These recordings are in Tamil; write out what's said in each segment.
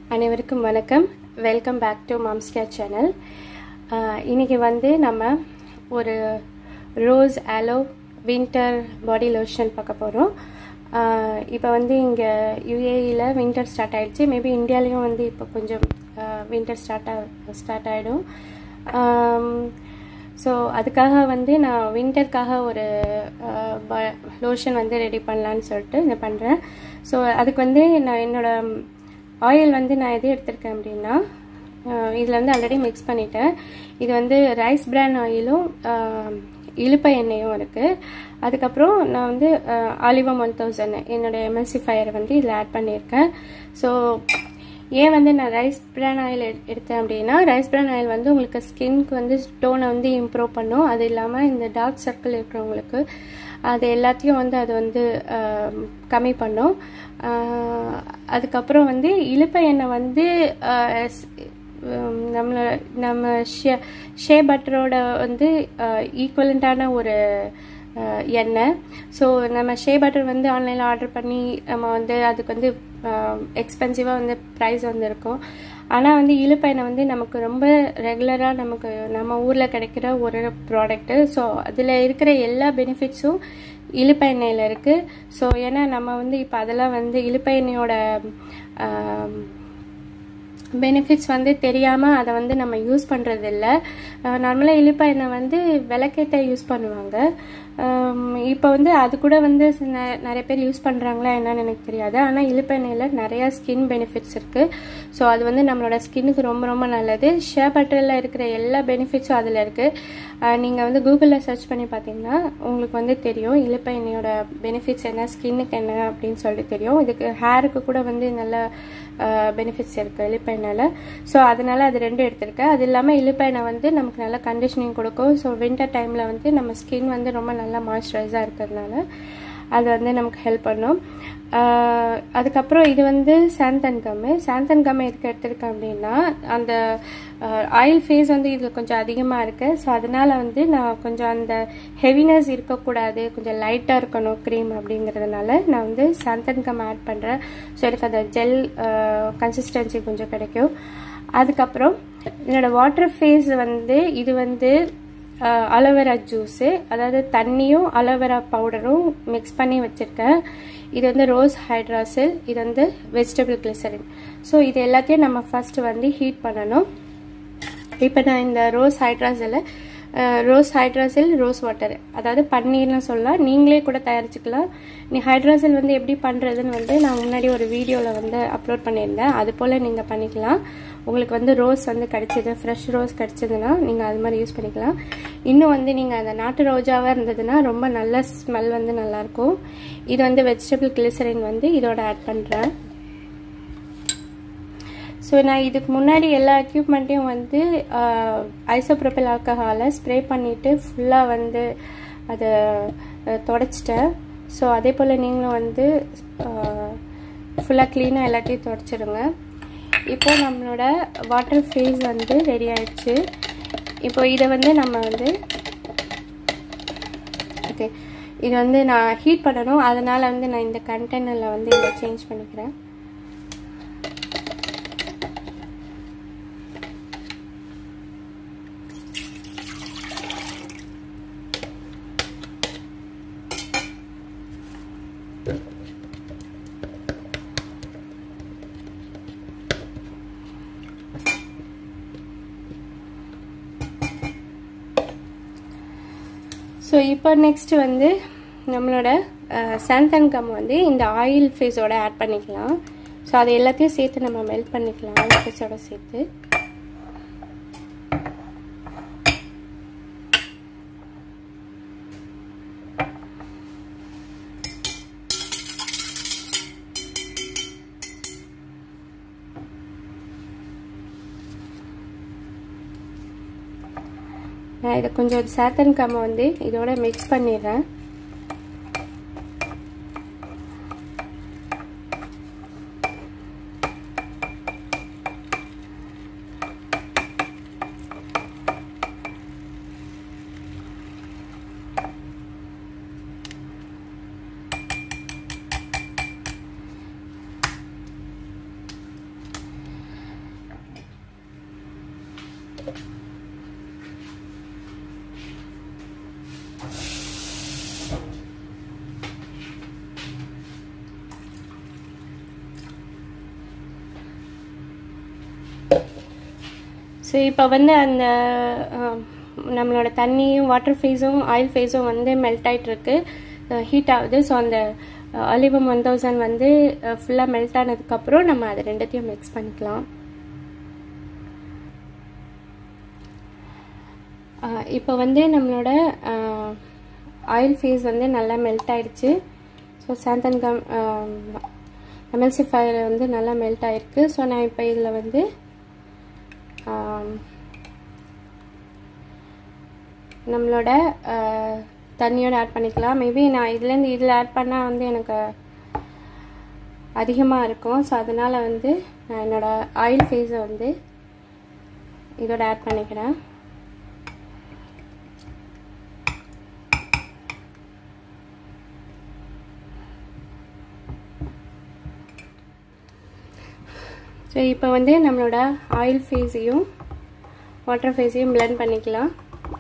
அனைவருக்கும் வணக்கம் welcome back to mom's care channel இன்றைக்கி வந்து நம்ம ஒரு rose aloe winter body lotion பார்க்க போகிறோம் இப்போ வந்து இங்கே யுஏஇயில் வின்டர் ஸ்டார்ட் ஆகிடுச்சு மேபி இந்தியாலேயும் வந்து இப்போ கொஞ்சம் வின்டர் ஸ்டார்ட் ஆ ஸ்டார்ட் ஆகிடும் ஸோ அதுக்காக வந்து நான் வின்டருக்காக ஒரு லோஷன் வந்து ரெடி பண்ணலான்னு சொல்லிட்டு இதை பண்ணுறேன் ஸோ அதுக்கு வந்து நான் என்னோடய ஆயில் வந்து நான் எது எடுத்திருக்கேன் அப்படின்னா இதில் வந்து ஆல்ரெடி மிக்ஸ் பண்ணிட்டேன் இது வந்து ரைஸ் பிரான் ஆயிலும் இழுப்பை எண்ணெயும் இருக்குது அதுக்கப்புறம் நான் வந்து ஆலிவம் ஒன் தௌசண்ட் என்னோடய எம்எல்சிஃபயரை வந்து இதில் ஆட் பண்ணியிருக்கேன் ஸோ ஏன் வந்து நான் ரைஸ் பிரான் ஆயில் எடுத்தேன் அப்படின்னா ரைஸ் பிரான் ஆயில் வந்து உங்களுக்கு ஸ்கின்க்கு வந்து டோனை வந்து இம்ப்ரூவ் பண்ணும் அது இல்லாமல் இந்த டார்க் சர்க்கிள் இருக்கிறவங்களுக்கு அது எல்லாத்தையும் வந்து அது வந்து கம்மி பண்ணும் அதுக்கப்புறம் வந்து இழுப்பை எண்ணெய் வந்து நம்மள நம்ம ஷே ஷே பட்டரோட வந்து ஈக்குவலண்ட்டான ஒரு எண்ணெய் ஸோ நம்ம ஷே பட்டர் வந்து ஆன்லைனில் ஆர்டர் பண்ணி நம்ம வந்து அதுக்கு வந்து எக்ஸ்பென்சிவாக வந்து ப்ரைஸ் வந்து இருக்கும் ஆனால் வந்து இழுப்பெண்ணெய் வந்து நமக்கு ரொம்ப ரெகுலராக நமக்கு நம்ம ஊரில் கிடைக்கிற ஒரு ப்ராடக்ட்டு ஸோ அதில் இருக்கிற எல்லா பெனிஃபிட்ஸும் இழுப்ப எண்ணெயில் இருக்குது ஸோ ஏன்னா நம்ம வந்து இப்போ அதெல்லாம் வந்து இழுப்ப எண்ணெயோட பெனிஃபிட்ஸ் வந்து தெரியாமல் அதை வந்து நம்ம யூஸ் பண்ணுறது இல்லை நார்மலாக இழுப்ப எண்ணெய் வந்து விளக்கேற்ற யூஸ் பண்ணுவாங்க இப்போ வந்து அது கூட வந்து நிறைய பேர் யூஸ் பண்ணுறாங்களா என்னன்னு எனக்கு தெரியாது ஆனால் இழுப்ப எண்ணெயில் நிறையா ஸ்கின் பெனிஃபிட்ஸ் இருக்குது ஸோ அது வந்து நம்மளோட ஸ்கின்னுக்கு ரொம்ப ரொம்ப நல்லது ஷே பட்டரில் இருக்கிற எல்லா பெனிஃபிட்ஸும் அதில் இருக்குது நீங்கள் வந்து கூகுளில் சர்ச் பண்ணி பார்த்தீங்கன்னா உங்களுக்கு வந்து தெரியும் இழுப்ப எண்ணெயோட பெனிஃபிட்ஸ் என்ன ஸ்கின்னுக்கு என்ன அப்படின்னு சொல்லிட்டு தெரியும் இதுக்கு ஹேருக்கு கூட வந்து நல்ல பெனிஃபிட்ஸ் இருக்குது இழுப்ப எண்ணெயில் ஸோ அதனால் அது ரெண்டும் எடுத்திருக்கேன் அது இல்லாமல் இழுப்ப எண்ணெய் வந்து நமக்கு நல்ல கண்டிஷனிங் கொடுக்கும் ஸோ வின்டர் டைமில் வந்து நம்ம ஸ்கின் வந்து ரொம்ப நல்லா மாய்ஸ்சரைஸாக இருக்கிறதுனால அது வந்து நமக்கு ஹெல்ப் பண்ணும் அதுக்கப்புறம் இது வந்து சாந்தன் கம்மு சாந்தன் கம்மு எதுக்கு எடுத்திருக்கேன் அப்படின்னா அந்த ஆயில் ஃபேஸ் வந்து இதில் கொஞ்சம் அதிகமாக இருக்குது ஸோ அதனால் வந்து நான் கொஞ்சம் அந்த ஹெவினஸ் இருக்கக்கூடாது கொஞ்சம் லைட்டாக இருக்கணும் க்ரீம் அப்படிங்கிறதுனால நான் வந்து சாந்தன் கம் ஆட் பண்ணுறேன் ஸோ எனக்கு அந்த ஜெல் கன்சிஸ்டன்சி கொஞ்சம் கிடைக்கும் அதுக்கப்புறம் என்னோடய வாட்டர் ஃபேஸ் வந்து இது வந்து அலோவேரா ஜூஸு அதாவது தண்ணியும் அலோவேரா பவுடரும் மிக்ஸ் பண்ணி வச்சுருக்கேன் இது வந்து ரோஸ் ஹைட்ராசில் இது வந்து வெஜிடபிள் கிளிசரின் ஸோ இது எல்லாத்தையும் நம்ம ஃபஸ்ட்டு வந்து ஹீட் பண்ணணும் இப்போ நான் இந்த rose hydrosol rose hydrosol rose water அதாவது பன்னீர்னு சொல்லலாம் நீங்களே கூட தயாரிச்சுக்கலாம் நீ ஹைட்ராசில் வந்து எப்படி பண்ணுறதுன்னு வந்து நான் முன்னாடி ஒரு வீடியோவில் வந்து அப்லோட் பண்ணியிருந்தேன் அது போல் நீங்கள் பண்ணிக்கலாம் உங்களுக்கு வந்து ரோஸ் வந்து கிடச்சிது ஃப்ரெஷ் ரோஸ் கிடச்சிதுன்னா நீங்கள் அது மாதிரி யூஸ் பண்ணிக்கலாம் இன்னும் வந்து நீங்கள் அந்த நாட்டு ரோஜாவாக இருந்ததுன்னா ரொம்ப நல்ல ஸ்மெல் வந்து நல்லாயிருக்கும் இது வந்து வெஜிடபிள் கிளிசரின் வந்து இதோட ஆட் பண்ணுறேன் ஸோ நான் இதுக்கு முன்னாடி எல்லா எக்யூப்மெண்ட்டையும் வந்து ஐசோப்ரோபில் ஆல்கஹாலை ஸ்ப்ரே பண்ணிவிட்டு ஃபுல்லாக வந்து அதை தொடச்சிட்டேன் ஸோ அதே போல் நீங்களும் வந்து ஃபுல்லாக க்ளீனாக எல்லாத்தையும் தொடச்சிடுங்க இப்போ நம்மளோட வாட்டர் ஃபேஸ் வந்து ரெடி ஆயிடுச்சு இப்போ இதை வந்து நம்ம வந்து ஓகே இது வந்து நான் ஹீட் பண்ணணும் அதனால் வந்து நான் இந்த கண்டெய்னரில் வந்து இதை சேஞ்ச் பண்ணிக்கிறேன் ஸோ இப்போ நெக்ஸ்ட் வந்து நம்மளோட சாந்தன் கம் வந்து இந்த ஆயில் ஃபேஸோட ஆட் பண்ணிக்கலாம் ஸோ அது எல்லாத்தையும் சேர்த்து நம்ம மெல்ட் பண்ணிக்கலாம் ஆயில் ஃபேஸோட சேர்த்து நான் இதை கொஞ்சம் சேத்தன் கம்மை வந்து இதோட மிக்ஸ் பண்ணிடுறேன் ஸோ இப்போ வந்து அந்த நம்மளோட தண்ணியும் வாட்டர் ஃபேஸும் ஆயில் ஃபேஸும் வந்து மெல்ட் ஆகிட்டு இருக்கு ஹீட் ஆகுது ஸோ அந்த அலிவம் ஒன் தௌசண்ட் வந்து ஃபுல்லாக மெல்ட் ஆனதுக்கப்புறம் நம்ம அதை ரெண்டுத்தையும் மிக்ஸ் பண்ணிக்கலாம் இப்போ வந்து நம்மளோட ஆயில் ஃபேஸ் வந்து நல்லா மெல்ட் ஆயிடுச்சு ஸோ சாந்தன் கம் எம்எல்சிஃபயர் வந்து நல்லா மெல்ட் ஆயிருக்கு ஸோ நான் இப்போ இதில் வந்து நம்மளோட தண்ணியோட ஆட் பண்ணிக்கலாம் மேபி நான் இதுலேருந்து இதில் ஆட் பண்ணால் வந்து எனக்கு அதிகமாக இருக்கும் ஸோ அதனால் வந்து நான் என்னோடய ஆயில் ஃபேஸை வந்து இதோட ஆட் பண்ணிக்கிறேன் ஸோ இப்போ வந்து நம்மளோட ஆயில் ஃபேஸையும் வாட்டர் ஃபேஸையும் பிளெண்ட் பண்ணிக்கலாம்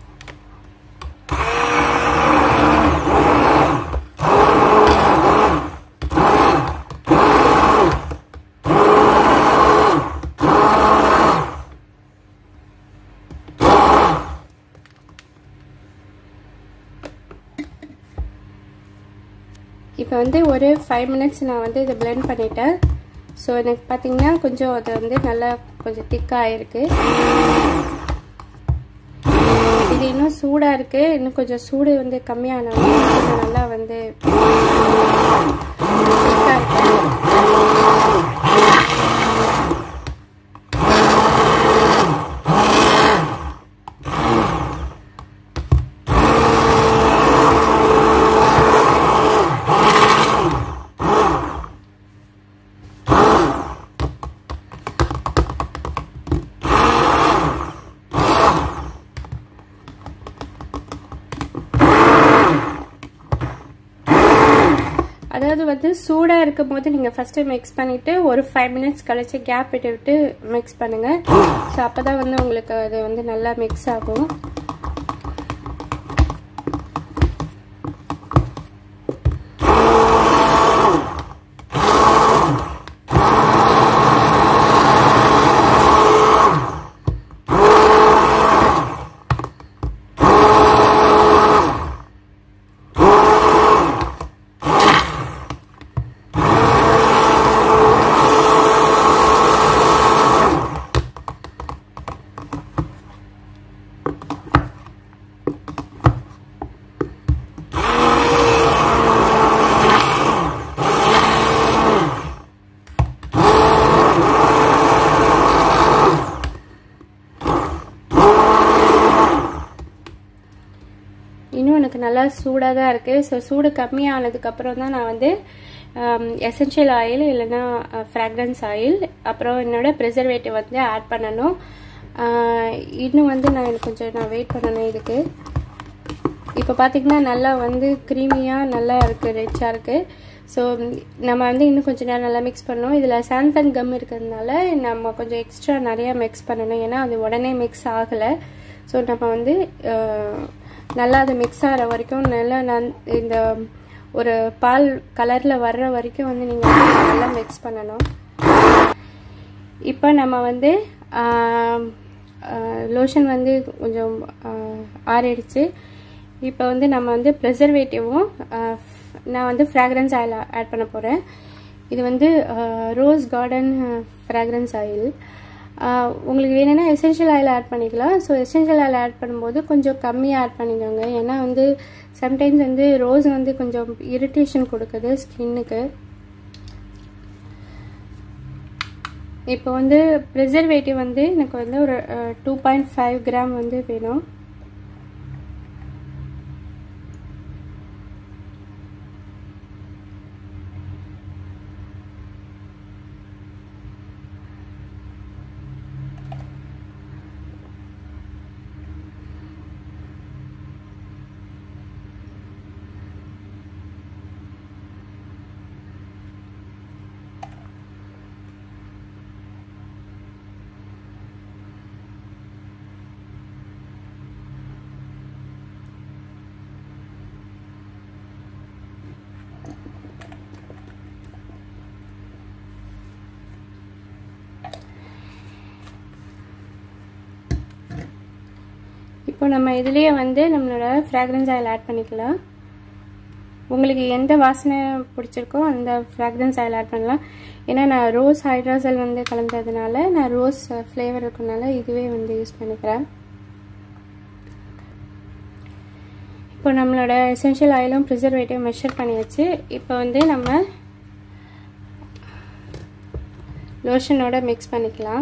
இப்போ வந்து ஒரு ஃபைவ் மினிட்ஸ் நான் வந்து இதை பிளெண்ட் பண்ணிட்டேன் ஸோ எனக்கு பார்த்தீங்கன்னா கொஞ்சம் அது வந்து நல்லா கொஞ்சம் திக்காக ஆயிருக்கு இது இன்னும் சூடாக இருக்குது இன்னும் கொஞ்சம் சூடு வந்து கம்மியானாலும் கொஞ்சம் நல்லா வந்து திக்காக இருக்கு அதாவது வந்து சூடாக இருக்கும் போது நீங்கள் ஃபஸ்ட்டு மிக்ஸ் பண்ணிவிட்டு ஒரு ஃபைவ் மினிட்ஸ் கழிச்சு கேப் விட்டு விட்டு மிக்ஸ் பண்ணுங்கள் ஸோ அப்போ தான் வந்து உங்களுக்கு அது வந்து நல்லா மிக்ஸ் ஆகும் இன்னும் எனக்கு நல்லா சூடாக தான் இருக்குது ஸோ சூடு கம்மியானதுக்கப்புறம் தான் நான் வந்து எசென்ஷியல் ஆயில் இல்லைன்னா ஃப்ராக்ரன்ஸ் ஆயில் அப்புறம் என்னோட ப்ரிசர்வேட்டிவ் வந்து ஆட் பண்ணணும் இன்னும் வந்து நான் எனக்கு கொஞ்சம் நான் வெயிட் பண்ணணும் இதுக்கு இப்போ பார்த்திங்கன்னா நல்லா வந்து க்ரீமியாக நல்லா இருக்குது ரிச்சாக இருக்குது ஸோ நம்ம வந்து இன்னும் கொஞ்சம் நேரம் நல்லா மிக்ஸ் பண்ணணும் இதில் சாந்தன் கம் இருக்கிறதுனால நம்ம கொஞ்சம் எக்ஸ்ட்ரா நிறையா மிக்ஸ் பண்ணணும் ஏன்னா அது உடனே மிக்ஸ் ஆகலை ஸோ நம்ம வந்து நல்லா அது மிக்ஸ் ஆகிற வரைக்கும் நல்லா நன் இந்த ஒரு பால் கலரில் வர்ற வரைக்கும் வந்து நீங்கள் நல்லா மிக்ஸ் பண்ணணும் இப்போ நம்ம வந்து லோஷன் வந்து கொஞ்சம் ஆறிடுச்சு இப்போ வந்து நம்ம வந்து ப்ரிசர்வேட்டிவும் நான் வந்து ஃப்ராக்ரன்ஸ் ஆயில் ஆட் பண்ண போகிறேன் இது வந்து ரோஸ் கார்டன் ஃப்ராக்ரன்ஸ் ஆயில் உங்களுக்கு வேணும்னா எசென்ஷியல் ஆயில் ஆட் பண்ணிக்கலாம் ஸோ எசென்ஷியல் ஆயில் ஆட் பண்ணும்போது கொஞ்சம் கம்மியாக ஆட் பண்ணிக்கோங்க ஏன்னா வந்து சம்டைம்ஸ் வந்து ரோஸ் வந்து கொஞ்சம் இரிட்டேஷன் கொடுக்குது ஸ்கின்னுக்கு இப்போ வந்து ப்ரிசர்வேட்டிவ் வந்து எனக்கு வந்து ஒரு டூ பாயிண்ட் ஃபைவ் கிராம் வந்து வேணும் இப்போ நம்ம இதுலேயே வந்து நம்மளோட ஃப்ராக்ரன்ஸ் ஆயில் ஆட் பண்ணிக்கலாம் உங்களுக்கு எந்த வாசனை பிடிச்சிருக்கோ அந்த ஃப்ராக்ரன்ஸ் ஆயில் ஆட் பண்ணலாம் ஏன்னா நான் ரோஸ் ஹைட்ராசல் வந்து கலந்ததுனால நான் ரோஸ் ஃப்ளேவர் இருக்கனால இதுவே வந்து யூஸ் பண்ணிக்கிறேன் இப்போ நம்மளோட எசென்ஷியல் ஆயிலும் ப்ரிசர்வேட்டிவ் மெஷர் பண்ணியாச்சு இப்போ வந்து நம்ம லோஷனோட மிக்ஸ் பண்ணிக்கலாம்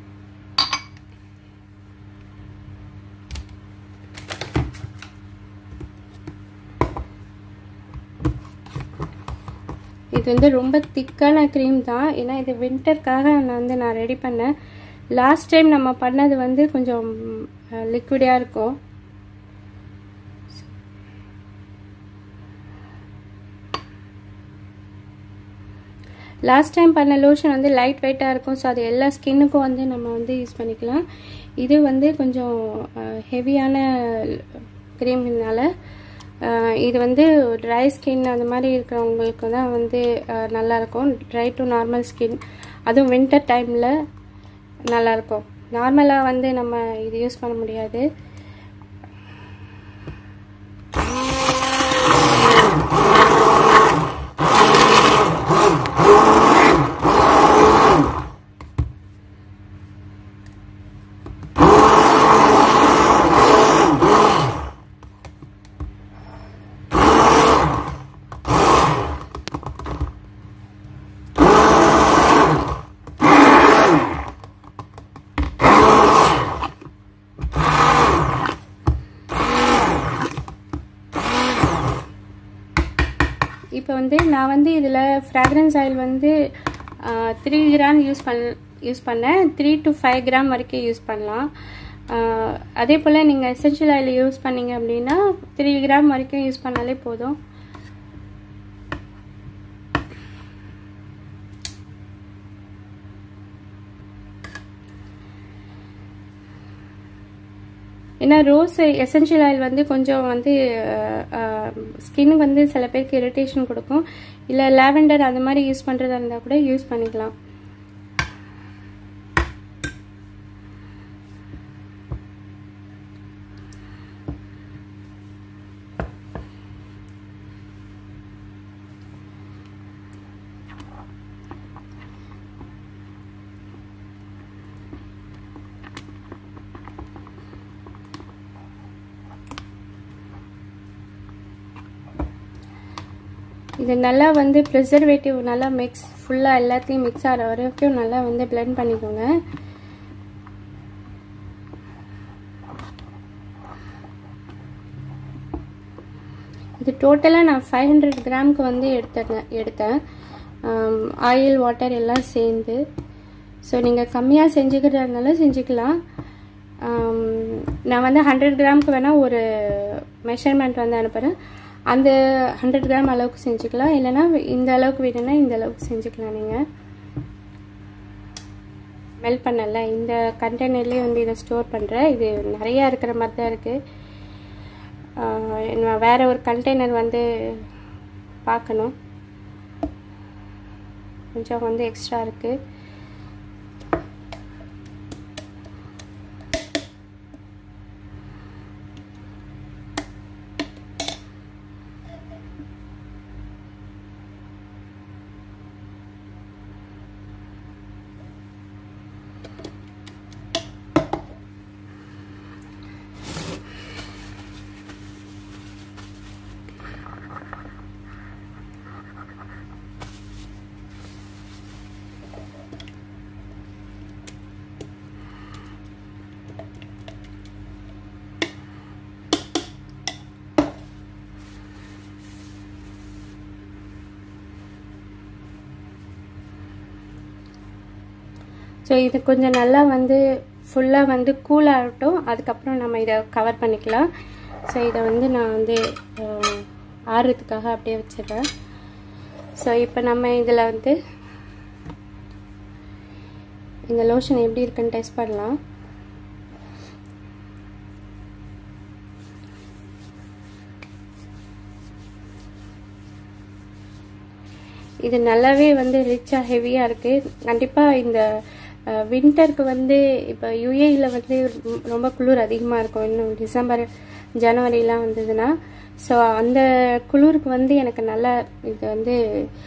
இது வந்து ரொம்ப திக்கான க்ரீம் தான் ஏன்னா இது வின்டருக்காக நான் வந்து நான் ரெடி பண்ணேன் லாஸ்ட் டைம் நம்ம பண்ணது வந்து கொஞ்சம் லிக்விடாக இருக்கும் லாஸ்ட் டைம் பண்ண லோஷன் வந்து லைட் வெயிட்டாக இருக்கும் ஸோ அது எல்லா ஸ்கின்னுக்கும் வந்து நம்ம வந்து யூஸ் பண்ணிக்கலாம் இது வந்து கொஞ்சம் ஹெவியான க்ரீம்னால இது வந்து ட்ரை ஸ்கின் அந்த மாதிரி இருக்கிறவங்களுக்கு தான் வந்து நல்லாயிருக்கும் ட்ரை டு நார்மல் ஸ்கின் அதுவும் வின்டர் டைமில் நல்லாயிருக்கும் நார்மலாக வந்து நம்ம இது யூஸ் பண்ண முடியாது இப்போ வந்து நான் வந்து இதில் ஃப்ராக்ரன்ஸ் ஆயில் வந்து த்ரீ கிராம் யூஸ் பண் யூஸ் பண்ணேன் த்ரீ டு ஃபைவ் கிராம் வரைக்கும் யூஸ் பண்ணலாம் அதே போல் நீங்கள் எசென்ஷியல் ஆயில் யூஸ் பண்ணீங்க அப்படின்னா த்ரீ கிராம் வரைக்கும் யூஸ் பண்ணாலே போதும் ஏன்னா ரோஸ் எசென்ஷியல் ஆயில் வந்து கொஞ்சம் வந்து ஸ்கின்னுக்கு வந்து சில பேருக்கு இரிட்டேஷன் கொடுக்கும் இல்லை லாவெண்டர் அந்த மாதிரி யூஸ் பண்ணுறதா இருந்தால் கூட யூஸ் பண்ணிக்கலாம் இது நல்லா வந்து ப்ரிசர்வேட்டிவ் நல்லா மிக்ஸ் ஃபுல்லாக எல்லாத்தையும் மிக்ஸ் ஆகிற வரைக்கும் நல்லா வந்து பிளெண்ட் பண்ணிக்கோங்க இது டோட்டலாக நான் ஃபைவ் ஹண்ட்ரட் கிராமுக்கு வந்து எடுத்தேன் எடுத்தேன் ஆயில் வாட்டர் எல்லாம் சேர்ந்து ஸோ நீங்கள் கம்மியாக செஞ்சுக்கிறதா இருந்தாலும் செஞ்சுக்கலாம் நான் வந்து ஹண்ட்ரட் கிராமுக்கு வேணால் ஒரு மெஷர்மெண்ட் வந்து அனுப்புகிறேன் அந்த ஹண்ட்ரட் கிராம் அளவுக்கு செஞ்சுக்கலாம் இல்லைனா இந்த அளவுக்கு வேணும்னா இந்த அளவுக்கு செஞ்சுக்கலாம் நீங்கள் மெல்ட் பண்ணல இந்த கண்டெய்னர்லேயே வந்து இதை ஸ்டோர் பண்ணுறேன் இது நிறையா இருக்கிற மாதிரி தான் இருக்குது வேறு ஒரு கண்டெய்னர் வந்து பார்க்கணும் கொஞ்சம் வந்து எக்ஸ்ட்ரா இருக்குது ஸோ இது கொஞ்சம் நல்லா வந்து ஃபுல்லாக வந்து கூல் ஆகட்டும் அதுக்கப்புறம் நம்ம இதை கவர் பண்ணிக்கலாம் ஸோ இதை வந்து நான் வந்து ஆறுறதுக்காக அப்படியே வச்சிடுறேன் ஸோ இப்போ நம்ம இதில் வந்து இந்த லோஷன் எப்படி இருக்குன்னு டெஸ்ட் பண்ணலாம் இது நல்லாவே வந்து ரிச்சாக ஹெவியாக இருக்குது கண்டிப்பாக இந்த வின்டருக்கு வந்து இப்போ யுஏயில் வந்து ரொம்ப குளிர் அதிகமாக இருக்கும் இன்னும் டிசம்பர் ஜனவரிலாம் வந்ததுன்னா ஸோ அந்த குளிருக்கு வந்து எனக்கு நல்லா இது வந்து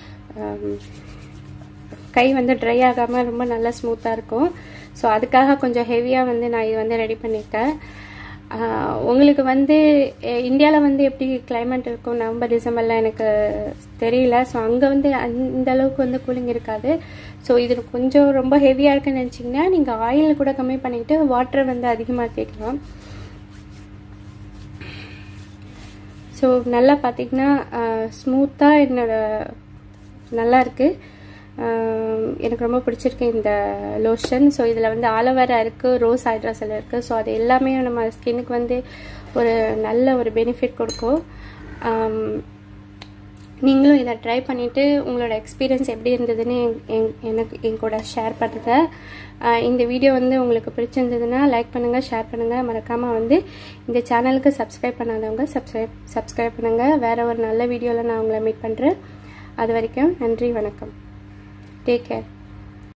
கை வந்து ட்ரை ஆகாமல் ரொம்ப நல்லா ஸ்மூத்தாக இருக்கும் ஸோ அதுக்காக கொஞ்சம் ஹெவியாக வந்து நான் இது வந்து ரெடி பண்ணியிருக்கேன் உங்களுக்கு வந்து இந்தியாவில் வந்து எப்படி கிளைமேட் இருக்கும் நவம்பர் டிசம்பரில் எனக்கு தெரியல ஸோ அங்கே வந்து அந்த அளவுக்கு வந்து கூலிங் இருக்காது ஸோ இது கொஞ்சம் ரொம்ப ஹெவியாக இருக்குன்னு நினச்சிங்கன்னா நீங்கள் ஆயில் கூட கம்மி பண்ணிக்கிட்டு வாட்டர் வந்து அதிகமாக தேய்க்கலாம் ஸோ நல்லா பார்த்தீங்கன்னா ஸ்மூத்தாக என்னோட நல்லா இருக்குது எனக்கு ரொம்ப பிடிச்சிருக்கு இந்த லோஷன் ஸோ இதில் வந்து ஆலோவேரா இருக்குது ரோஸ் ஹைட்ராசல் இருக்குது ஸோ அது எல்லாமே நம்ம ஸ்கின்னுக்கு வந்து ஒரு நல்ல ஒரு பெனிஃபிட் கொடுக்கும் நீங்களும் இதை ட்ரை பண்ணிவிட்டு உங்களோட எக்ஸ்பீரியன்ஸ் எப்படி இருந்ததுன்னு எனக்கு என் கூட ஷேர் பண்ணுங்கள் இந்த வீடியோ வந்து உங்களுக்கு பிடிச்சிருந்ததுன்னா லைக் பண்ணுங்கள் ஷேர் பண்ணுங்கள் மறக்காமல் வந்து இந்த சேனலுக்கு சப்ஸ்கிரைப் பண்ணாதவங்க சப்ஸ்கிரைப் சப்ஸ்கிரைப் பண்ணுங்கள் வேறு ஒரு நல்ல வீடியோவில் நான் உங்களை மீட் பண்ணுறேன் அது வரைக்கும் நன்றி வணக்கம் டேக் கேர்